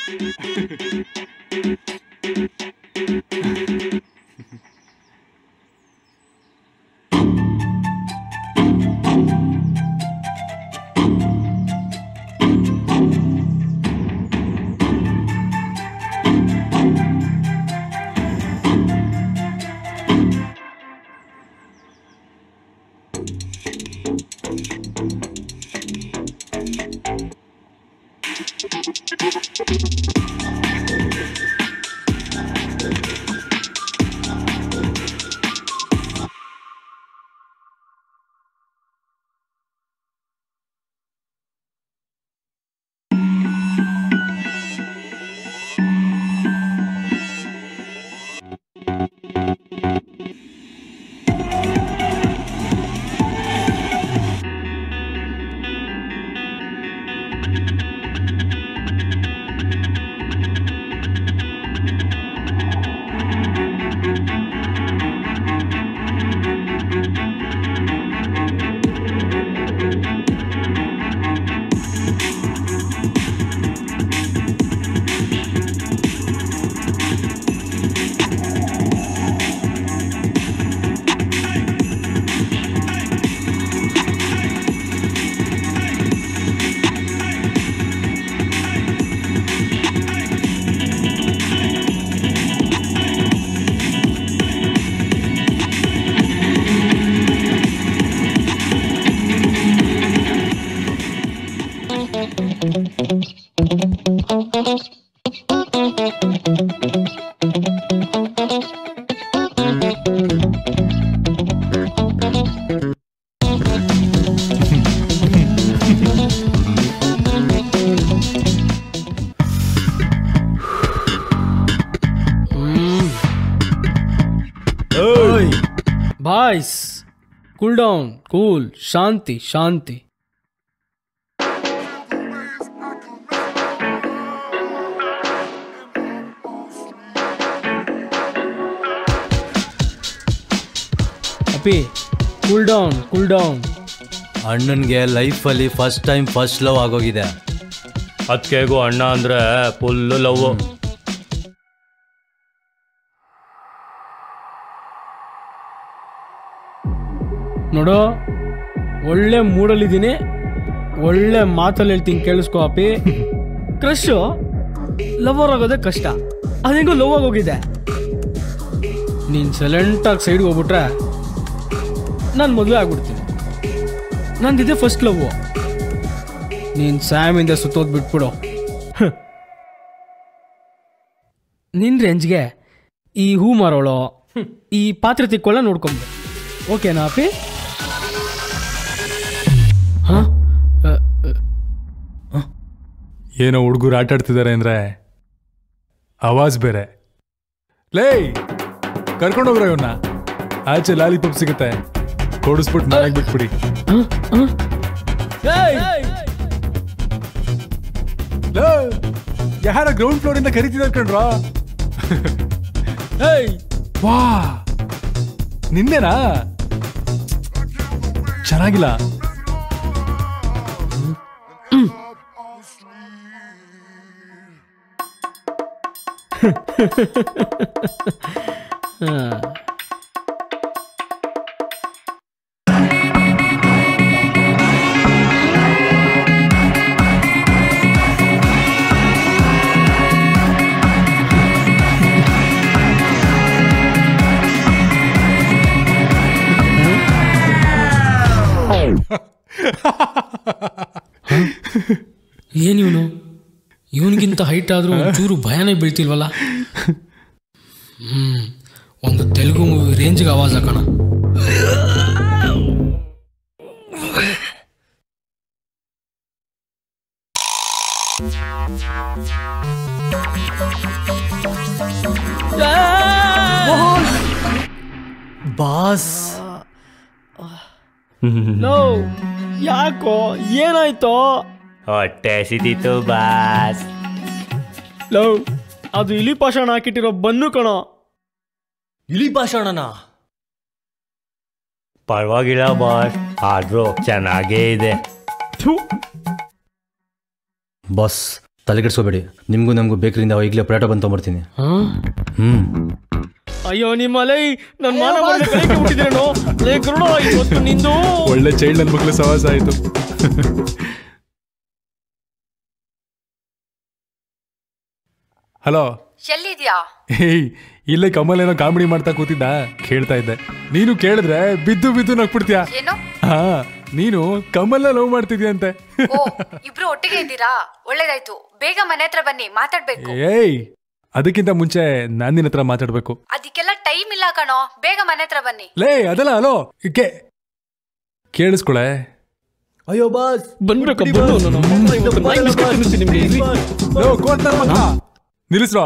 ಬಾಯ್ಸ್ ಕೂಲ್ ಡೌನ್ ಕೂಲ್ ಶಾಂತಿ ಶಾಂತಿ ಅಪ್ಪಿ ಕೂಲ್ ಡೌನ್ ಕೂಲ್ ಡೌನ್ ಅಣ್ಣನಿಗೆ ಲೈಫಲ್ಲಿ ಫಸ್ಟ್ ಟೈಮ್ ಫಸ್ಟ್ ಲವ್ ಆಗೋಗಿದೆ ಅದಕ್ಕೆಗೂ ಅಣ್ಣ ಅಂದ್ರೆ ಫುಲ್ಲು ಲವ್ ನೋಡು ಒಳ್ಳೆ ಮೂಡಲ್ಲಿದ್ದೀನಿ ಒಳ್ಳೆ ಮಾತಲ್ಲಿ ಹೇಳ್ತೀನಿ ಕೇಳಿಸ್ಕೋ ಅಪ್ಪಿ ಕ್ರಶು ಲವರ್ ಆಗೋದೇ ಕಷ್ಟ ಅದೇಗೋ ಲವ್ ಆಗೋಗಿದೆ ನೀನು ಸೈಲೆಂಟಾಗಿ ಸೈಡ್ಗೆ ಹೋಗ್ಬಿಟ್ರೆ ನಾನು ಮದುವೆ ಆಗ್ಬಿಡ್ತೀನಿ ನಂದಿದೆ ಫಸ್ಟ್ ಲವ್ ನೀನು ಸ್ಯಾಮಿಂದ ಸುತ್ತೋದು ಬಿಟ್ಬಿಡು ಹ್ಮ್. ನಿನ್ ರೇಂಜ್ಗೆ ಈ ಹೂ ಮಾರೋಳೋ ಈ ಪಾತ್ರೆ ತಿಕ್ಕೊಳ್ಳೋ ನೋಡ್ಕೊಂಬಿಡು ಓಕೆನಾ ಅಪ್ಪಿ ಏನೋ ಹುಡುಗರು ಆಟ ಆಡ್ತಿದ್ದಾರೆ ಅಂದ್ರೆ ಆವಾಜ್ ಬೇರೆ ಲೇ ಕರ್ಕೊಂಡೋಗ್ರ ಇವನ್ನ ಆಚೆ ಲಾಲಿಪಾಪ್ ಸಿಗುತ್ತೆ ಕೊಡಿಸ್ಬಿಟ್ಟು ಮನೆಗೆ ಬಿಟ್ಬಿಡಿ ಲೋ, ಯಾರ ಗ್ರೌಂಡ್ ಫ್ಲೋರ್ ಇಂದ ಕರಿತಿದ್ದಾರೆ ಕಣ್ರೋ ವಾ ನಿನ್ನೆನಾ ಚೆನ್ನಾಗಿಲ್ಲ ಏನು ಇವನು ಇವನಿಗಿಂತ ಹೈಟ್ ಆದ್ರೂ ಒಂಚೂರು ಭಯನೇ ಬೀಳ್ತಿಲ್ವಲ್ಲ ಹ್ಮ್ ಒಂದು ತೆಲುಗು ಮೂವಿ ರೇಂಜ್ಗೆ ಆವಾಜ್ ಹಾಕೋಣ ಬಾಸ್ ನೋ ಯಾಕೋ ಏನಾಯ್ತೋ ಹೊಟ್ಟೆ ಹಸಿತಿತ್ತು ಬಾಸ್ ಲವ್ ಅದು ಇಲಿ ಪಾಷಾಣ ಹಾಕಿಟ್ಟಿರೋ ಬನ್ನು ಕಣೋ ಇಲಿ ಪಾಷಾಣನ ಪರವಾಗಿಲ್ಲ ಬಾಸ್ ಆದ್ರೂ ಚೆನ್ನಾಗೇ ಇದೆ ಬಾಸ್ ತಲೆಗೆಡ್ಸ್ಕೋಬೇಡಿ ನಿಮಗೂ ನಮಗೂ ಬೇಕರಿಯಿಂದ ಈಗಲೇ ಪರೋಟ ಬಂದು ತೊಗೊಂಬರ್ತೀನಿ ಹ್ಞೂ ಅಯ್ಯೋ ನಿಮ್ಮ ಲೈ ನನ್ನ ಮಾನ ಮರ್ಯಾದೆ ಕಳೆಕೆ ಬಿಟ್ಟಿದ್ರೇನೋ ಲೇ ಗರುಡ ಇವತ್ತು ನಿಂದು ಒಳ್ಳೆ ಚೈಲ್ಡ್ ನನ್ನ ಮಕ್ಳು ಸವಾಸ ಆಯ್ತು ಹಲೋ ಎಲ್ಲಿದ್ಯಾ ಏಯ್ ಇಲ್ಲೇ ಕಮಲ್ ಏನೋ ಕಾಮಿಡಿ ಮಾಡ್ತಾ ಕೂತಿದ್ದ ಕೇಳ್ತಾ ಇದ್ದೆ ನೀನು ಕೇಳಿದ್ರೆ ಬಿದ್ದು ಬಿದ್ದು ನಗ್ಬಿಡ್ತೀಯ ಏನು ಹಾ ನೀನು ಕಮಲ್ನ ಲವ್ ಮಾಡ್ತಿದ್ಯಂತೆ ಓ ಇಬ್ರು ಒಟ್ಟಿಗೆ ಇದ್ದೀರಾ ಒಳ್ಳೇದಾಯ್ತು ಬೇಗ ಮನೆ ಹತ್ರ ಬನ್ನಿ ಮಾತಾಡ್ಬೇಕು ಏಯ್ ಅದಕ್ಕಿಂತ ಮುಂಚೆ ನಾನು ನಿನ್ನ ಹತ್ರ ಮಾತಾಡ್ಬೇಕು ಅದಕ್ಕೆಲ್ಲ ಟೈಮ್ ಇಲ್ಲ ಕಣೋ ಬೇಗ ಮನೆ ಹತ್ರ ಬನ್ನಿ ಲೇ ಅದಲ್ಲ ಹಲೋ ಕೇ ಕೇಳಿಸ್ಕೊಳೆ ಅಯ್ಯೋ ಬಾಸ್ ಬಂದ್ಬೇಕ ಬಂದು ನಿಮ್ಗೆ ಲೋ, ಕೋತ್ ನನ್ ಮಗ. ನಿಲ್ಲಿಸ್ರೋ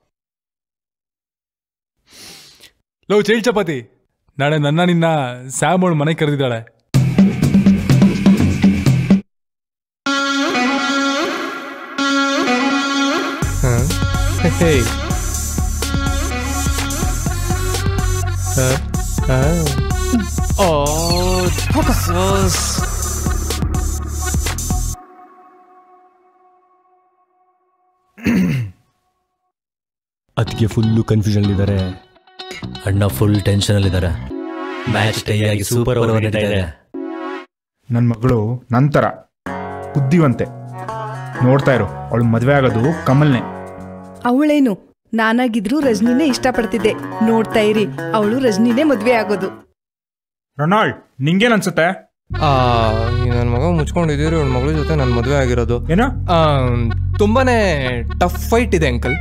ಲೋ ಚೈಲ್ಡ್ ಚಪಾತಿ ನಾಳೆ ನನ್ನ ನಿನ್ನ ಸ್ಯಾಮ್ ಅವಳು ಮನೆಗೆ ಕರೆದಿದ್ದಾಳೆ ಹೇಯ್ ಓ ಫೋಕಸ್ ಅದಕ್ಕೆ ಫುಲ್ಲು ಕನ್ಫ್ಯೂಷನ್ ಇದ್ದಾರೆ ಅಣ್ಣ ಫುಲ್ ಟೆನ್ಷನಲ್ಲಿದ್ದಾರೆ ಮ್ಯಾಚ್ ಟೈ ಆಗಿ ಸೂಪರ್ ಓವರ್ ನಡೀತಾ ಇದೆ ನನ್ನ ಮಗಳು ನಂತರ ಬುದ್ಧಿವಂತೆ ನೋಡ್ತಾ ಇರು ಅವಳು ಮದುವೆ ಆಗೋದು ಕಮಲ್ನೇ ಅವಳೇನು ನಾನಾಗಿದ್ರು ರಜನಿನೇ ಇಷ್ಟಪಡ್ತಿದ್ದೆ ನೋಡ್ತಾ ಇರಿ ಅವಳು ರಜನಿನೇ ಮದ್ವೆ ಆಗೋದು ರೊನಾಲ್ಡ್ ನಿಂಗೇನ್ ಅನ್ಸುತ್ತೆ ಆ ನನ್ನ ಮಗ ಮುಚ್ಕೊಂಡಿದ್ದೀರಿ ಅವ್ಳ ಮಗಳ ಜೊತೆ ನನ್ನ ಮದುವೆ ಆಗಿರೋದು ಏನ ಆ, ತುಂಬಾನೇ ಟಫ್ ಫೈಟ್ ಇದೆ ಅಂಕಲ್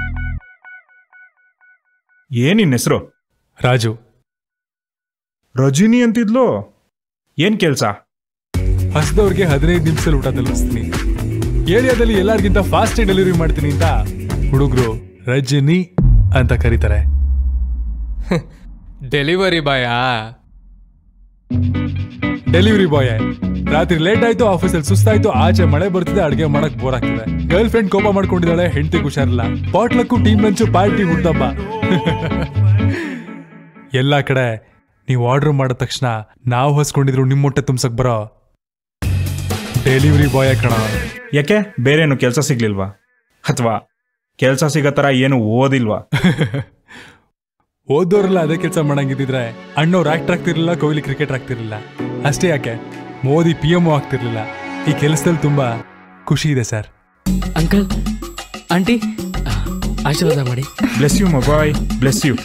ಏನ್ ನಿನ್ ಹೆಸರು ರಾಜು ರಜಿನಿ ಅಂತಿದ್ಲು ಏನ್ ಕೆಲ್ಸ ಹಸ್ದವ್ರಿಗೆ ಹದಿನೈದು ನಿಮಿಷದಲ್ಲಿ ಊಟ ತಲುಪಿಸ್ತೀನಿ ಏರಿಯಾದಲ್ಲಿ ಎಲ್ಲರಿಗಿಂತ ಫಾಸ್ಟ್ ಡೆಲಿವರಿ ಮಾಡ್ತೀನಿ ಅಂತ ಹುಡುಗರು ರಜನಿ ಅಂತ ಕರೀತಾರೆ ಡೆಲಿವರಿ ಬಾಯಾ ಡೆಲಿವರಿ ಬಾಯ್ ರಾತ್ರಿ ಲೇಟ್ ಆಯ್ತು ಆಫೀಸಲ್ಲಿ ಸುಸ್ತಾಯ್ತು ಆಚೆ ಮಳೆ ಬರ್ತಿದೆ ಅಡ್ಗೆ ಮಾಡಕ್ ಬೋರ್ ಆಗ್ತಿದೆ ಗರ್ಲ್ ಫ್ರೆಂಡ್ ಕೋಪ ಮಾಡ್ಕೊಂಡಿದ್ದಾಳೆ ಹೆಂಡತಿ ಹುಷಾರಿಲ್ಲ ಪಾಟ್ಲಕ್ಕು ಟೀಮ್ ಲಂಚು ಪಾರ್ಟಿ ಹುಟ್ಟಬ್ಬ ಎಲ್ಲ ಕಡೆ ನೀವು ಆರ್ಡರ್ ಮಾಡಿದ ತಕ್ಷಣ ನಾವು ಹೊಸ್ಕೊಂಡಿದ್ರು ನಿಮ್ಮ ಹೊಟ್ಟೆ ತುಂಬಸಕ್ ಬರೋ ಡೆಲಿವರಿ ಬಾಯ್ ಕಣ ಯಾಕೆ ಬೇರೇನು ಕೆಲಸ ಸಿಗ್ಲಿಲ್ವಾ ಅಥವಾ ಕೆಲಸ ಸಿಗೋ ಥರ ಏನು ಓದಿಲ್ವಾ ಓದೋರೆಲ್ಲ ಅದೇ ಕೆಲಸ ಮಾಡಂಗಿದ್ರೆ ಅಣ್ಣವ್ರು ಆಕ್ಟರ್ ಆಗ್ತಿರ್ಲಿಲ್ಲ ಕೊಹ್ಲಿ ಕ್ರಿಕೆಟ್ ಆಗ್ತಿರ್ಲಿಲ್ಲ ಅಷ್ಟೇ ಯಾಕೆ ಮೋದಿ ಪಿ ಎಂ ಆಗ್ತಿರ್ಲಿಲ್ಲ ಈ ಕೆಲಸದಲ್ಲಿ ತುಂಬಾ ಖುಷಿ ಇದೆ ಸರ್ ಅಂಕಲ್ ಆಂಟಿ ಆಶೀರ್ವಾದ ಮಾಡಿ ಬ್ಲೆಸ್ ಯು ಮೊಬಾಯ್ ಬ್ಲೆಸ್ ಯು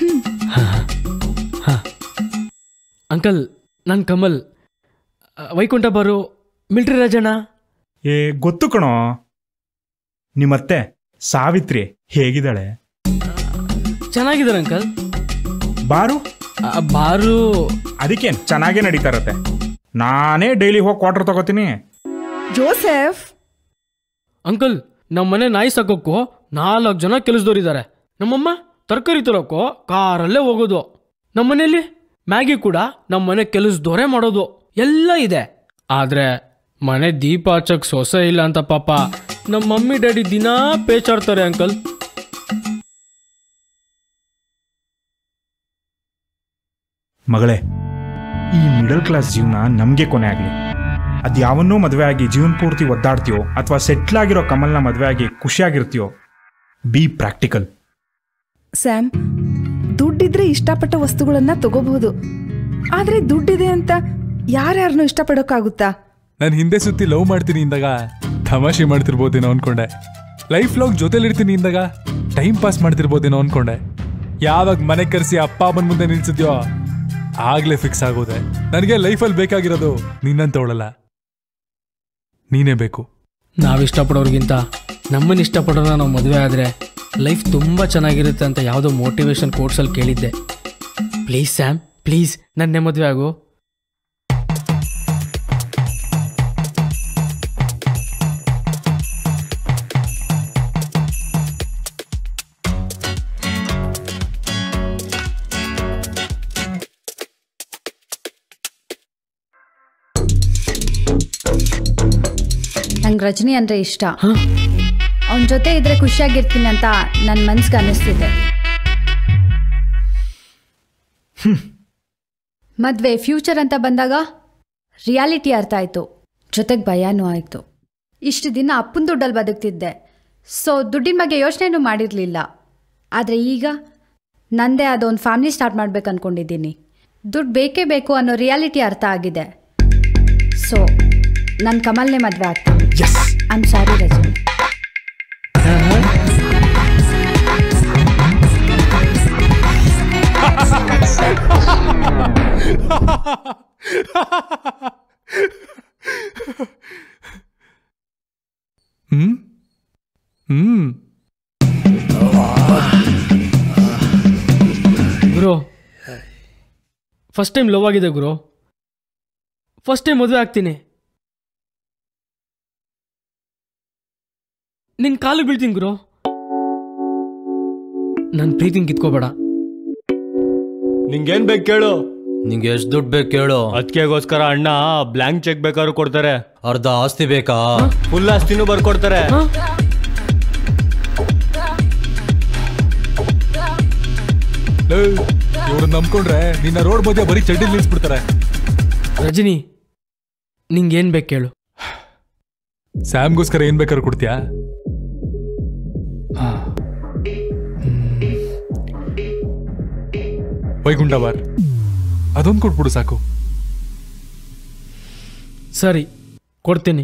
ಅಂಕಲ್ ನಾನು ಕಮಲ್ ಆ, ವೈಕುಂಠ ಬಾರು ಮಿಲ್ಟ್ರಿ ರಾಜಣ್ಣ ಏ ಗೊತ್ತು ಕಣೋ ನಿಮ್ಮತ್ತೆ ಸಾವಿತ್ರಿ ಹೇಗಿದ್ದಾಳೆ ಚೆನ್ನಾಗಿದ್ದಾರೆ ಅಂಕಲ್ ಬಾರು ಬಾರು ಅದಕ್ಕೇನ್ ಚೆನ್ನಾಗೇ ನಡೀತಾ ಇರತ್ತೆ ನಾನೇ ಡೈಲಿ ಹೋಗಿ ಕ್ವಾರ್ಟರ್ ತಗೋತೀನಿ ಜೋಸೆಫ್ ಅಂಕಲ್ ನಮ್ಮ ಮನೆ ನಾಯಿ ಸಾಕೋಕ್ಕೂ ನಾಲ್ಕು ಜನ ಕೆಲಸದವ್ರಿದ್ದಾರೆ ನಮ್ಮಮ್ಮ ತರಕಾರಿ ತರೋಕ್ಕೋ ಕಾರಲ್ಲೇ ಹೋಗೋದು ನಮ್ಮ ಮನೇಲಿ ಮ್ಯಾಗಿ ಕೂಡ ನಮ್ಮ ಮನೆ ಕೆಲಸದವರೇ ಮಾಡೋದು ಎಲ್ಲ ಇದೆ ಆದ್ರೆ ಮನೆ ದೀಪ ಹಚ್ಚಕ್ ಸೊಸೆ ಇಲ್ಲ ಅಂತ ಪಾಪ ನಮ್ಮ ಮಮ್ಮಿ ಡ್ಯಾಡಿ ದಿನಾ ಪೇಚಾಡ್ತಾರೆ ಅಂಕಲ್ ಮಗಳೇ ಈ ಮಿಡಲ್ ಕ್ಲಾಸ್ ಜೀವನ ನಮಗೆ ಕೊನೆ ಆಗಲಿ ಅದು ಯಾವನ್ನೋ ಮದುವೆ ಆಗಿ ಜೀವನ ಪೂರ್ತಿ ಒದ್ದಾಡ್ತೀಯೋ ಅಥವಾ ಸೆಟ್ಲ್ ಆಗಿರೋ ಕಮಲ್ನ ಮದುವೆ ಆಗಿ ಖುಷಿಯಾಗಿರ್ತೀಯೋ ಬಿ ಪ್ರಾಕ್ಟಿಕಲ್ ಸ್ಯಾಮ್ ದುಡ್ಡಿದ್ರೆ ಇಷ್ಟಪಟ್ಟ ವಸ್ತುಗಳನ್ನ ತಗೋಬಹುದು ಆದ್ರೆ ದುಡ್ಡಿದೆ ಅಂತ ಯಾರ್ಯಾರನ್ನೂ ಇಷ್ಟಪಡೋಕ್ಕಾಗುತ್ತಾ ನಾನು ಹಿಂದೆ ಸುತ್ತಿ ಲವ್ ಮಾಡ್ತೀನಿ ಇಂದಾಗ ತಮಾಷೆ ಮಾಡ್ತಿರ್ಬೋದೇನೋ ಅನ್ಕೊಂಡೆ ಲೈಫ್ ಲಾಗ್ ಜೊತೆಲಿರ್ತೀನಿ ಇಂದಾಗ ಟೈಮ್ ಪಾಸ್ ಮಾಡ್ತಿರ್ಬೋದೇನೋ ಅನ್ಕೊಂಡೆ ಯಾವಾಗ ಮನೆ ಕರೆಸಿ ಅಪ್ಪ ಅಮ್ಮನ ಮುಂದೆ ನಿಲ್ಸಿದ್ಯೋ ಆಗ್ಲೇ ಫಿಕ್ಸ್ ಆಗೋದೆ ನನಗೆ ಲೈಫಲ್ಲಿ ಬೇಕಾಗಿರೋದು ನಿನ್ನಂತವಳಲ್ಲ ನೀನೇ ಬೇಕು ನಾವು ಇಷ್ಟಪಡೋರ್ಗಿಂತ ನಮ್ಮನ್ನ ಇಷ್ಟಪಡೋನ ನಾವು ಮದುವೆ ಆದರೆ ಲೈಫ್ ತುಂಬ ಚೆನ್ನಾಗಿರುತ್ತೆ ಅಂತ ಯಾವುದೋ ಮೋಟಿವೇಶನ್ ಕೋರ್ಸಲ್ಲಿ ಕೇಳಿದ್ದೆ ಪ್ಲೀಸ್ ಸ್ಯಾಮ್ ಪ್ಲೀಸ್ ನನ್ನೇ ಮದುವೆ ಆಗು ನಂಗೆ ರಜನಿ ಅಂದ್ರೆ ಇಷ್ಟ ಅವನ ಜೊತೆ ಇದ್ರೆ ಖುಷಿಯಾಗಿರ್ತೀನಿ ಅಂತ ನನ್ನ ಮನ್ಸಿಗೆ ಅನ್ನಿಸ್ತಿದೆ ಮದುವೆ ಫ್ಯೂಚರ್ ಅಂತ ಬಂದಾಗ ರಿಯಾಲಿಟಿ ಅರ್ಥ ಆಯಿತು ಜೊತೆಗೆ ಭಯನೂ ಆಯಿತು ಇಷ್ಟು ದಿನ ಅಪ್ಪನ ದುಡ್ಡಲ್ಲಿ ಬದುಕ್ತಿದ್ದೆ ಸೊ ದುಡ್ಡಿನ ಬಗ್ಗೆ ಯೋಚನೆನೂ ಮಾಡಿರಲಿಲ್ಲ ಆದರೆ ಈಗ ನಂದೇ ಆದ ಒಂದು ಫ್ಯಾಮಿಲಿ ಸ್ಟಾರ್ಟ್ ಮಾಡ್ಬೇಕು ಅಂದ್ಕೊಂಡಿದ್ದೀನಿ ದುಡ್ಡು ಬೇಕೇ ಬೇಕು ಅನ್ನೋ ರಿಯಾಲಿಟಿ ಅರ್ಥ ಆಗಿದೆ ಸೊ ನನ್ನ ಕಮಲ್ನೇ ಮದುವೆ ಆಗ್ತೀನಿ ಐ ಆಮ್ ಸಾರಿ ರಜನಿ ಹ್ಮ್ ಹ್ಮ್ ಗುರು ಫಸ್ಟ್ ಟೈಮ್ ಲವ್ ಆಗಿದೆ ಗುರು ಫಸ್ಟ್ ಟೈಮ್ ಮದುವೆ ಆಗ್ತೀನಿ ನಿನ್ ಕಾಲು ಬೀಳ್ತೀನಿ ಗುರು ನನ್ನ ಪ್ರೀತಿನ ಕಿತ್ಕೋಬೇಡ ನಿಂಗೇನ್ ಬೇಕು ಕೇಳು ನಿಂಗೆ ಎಷ್ಟು ದುಡ್ಡು ಬೇಕು ಕೇಳು ಅದಕ್ಕೆಗೋಸ್ಕರ ಅಣ್ಣ ಬ್ಲಾಂಕ್ ಚೆಕ್ ಬೇಕಾದ್ರೂ ಕೊಡ್ತಾರೆ ಅರ್ಧ ಆಸ್ತಿ ಬೇಕಾ ಫುಲ್ ಆಸ್ತಿನೂ ಬರ್ಕೊಡ್ತಾರೆ ಇವ್ರನ್ನ ನಂಬ್ಕೊಂಡ್ರೆ ನಿನ್ನ ರೋಡ್ ಮಧ್ಯೆ ಬರೀ ಚಡ್ಡಿ ನಿಲ್ಸ್ಬಿಡ್ತಾರೆ ರಜನಿ ನಿಂಗೇನ್ ಬೇಕು ಕೇಳು ಸ್ಯಾಮ್ಗೋಸ್ಕರ ಏನ್ ಬೇಕಾದ್ರೂ ಕೊಡ್ತೀಯಾ ಹಾ. ಹ್ಮ್. ವೈಗುಂಠ ಬಾರ್ ಅದೊಂದು ಕೊಟ್ಬಿಡು ಸಾಕು ಸರಿ ಕೊಡ್ತೀನಿ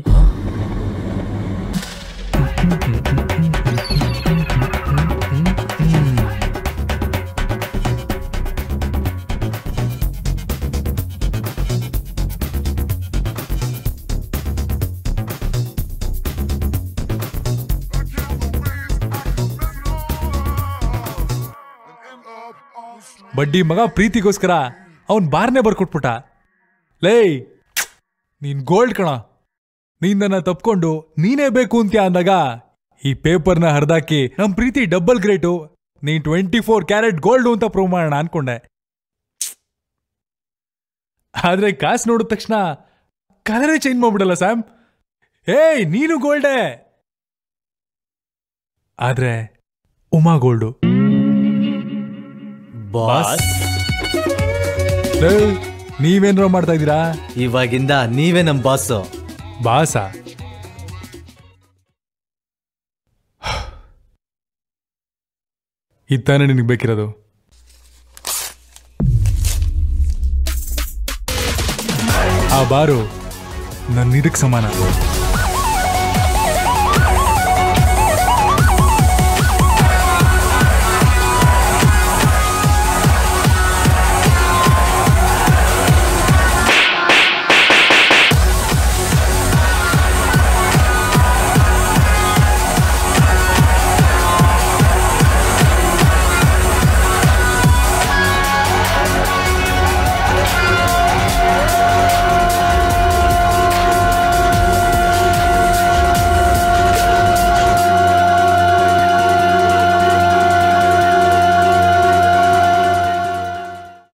ಬಡ್ಡಿ ಮಗ ಪ್ರೀತಿಗೋಸ್ಕರ ಅವನ್ ಬಾರ್ನೇ ಬರ್ಕೊಟ್ಬಿಟ್ಟ ಲೇ ನೀನ್ ಗೋಲ್ಡ್ ಕಣ ನೀನ್ ನನ್ನ ತಪ್ಕೊಂಡು ನೀನೇ ಬೇಕು ಅಂತ್ಯ ಅಂದಾಗ ಈ ಪೇಪರ್ನ ಹರಿದಾಕಿ ನಮ್ ಪ್ರೀತಿ ಡಬಲ್ ಗ್ರೇಟು ನೀನ್ ಟ್ವೆಂಟಿ ಫೋರ್ ಕ್ಯಾರೆಟ್ ಗೋಲ್ಡು ಅಂತ ಪ್ರೂವ್ ಮಾಡೋಣ ಅನ್ಕೊಂಡೆ ಆದ್ರೆ ಕಾಸು ನೋಡಿದ ತಕ್ಷಣ ಕಲರೇ ಚೇಂಜ್ ಮಾಡ್ಬಿಡಲ್ಲ ಸ್ಯಾಮ್ ಏಯ್ ನೀನು ಗೋಲ್ಡೇ ಆದ್ರೆ ಉಮಾ ಗೋಲ್ಡು ಬಾಸ್ ಲೇ, ನೀವೇನ್ರ ಮಾಡ್ತಾ ಇದ್ದೀರಾ ಇವಾಗಿಂದ ನೀವೇ ನಮ್ ಬಾಸ್ ಬಾಸ ಇತ್ತಾನೆ ನಿನಗೆ ಬೇಕಿರೋದು ಆ ಬಾರು ನನ್ನ ಇದಕ್ಕೆ ಸಮಾನ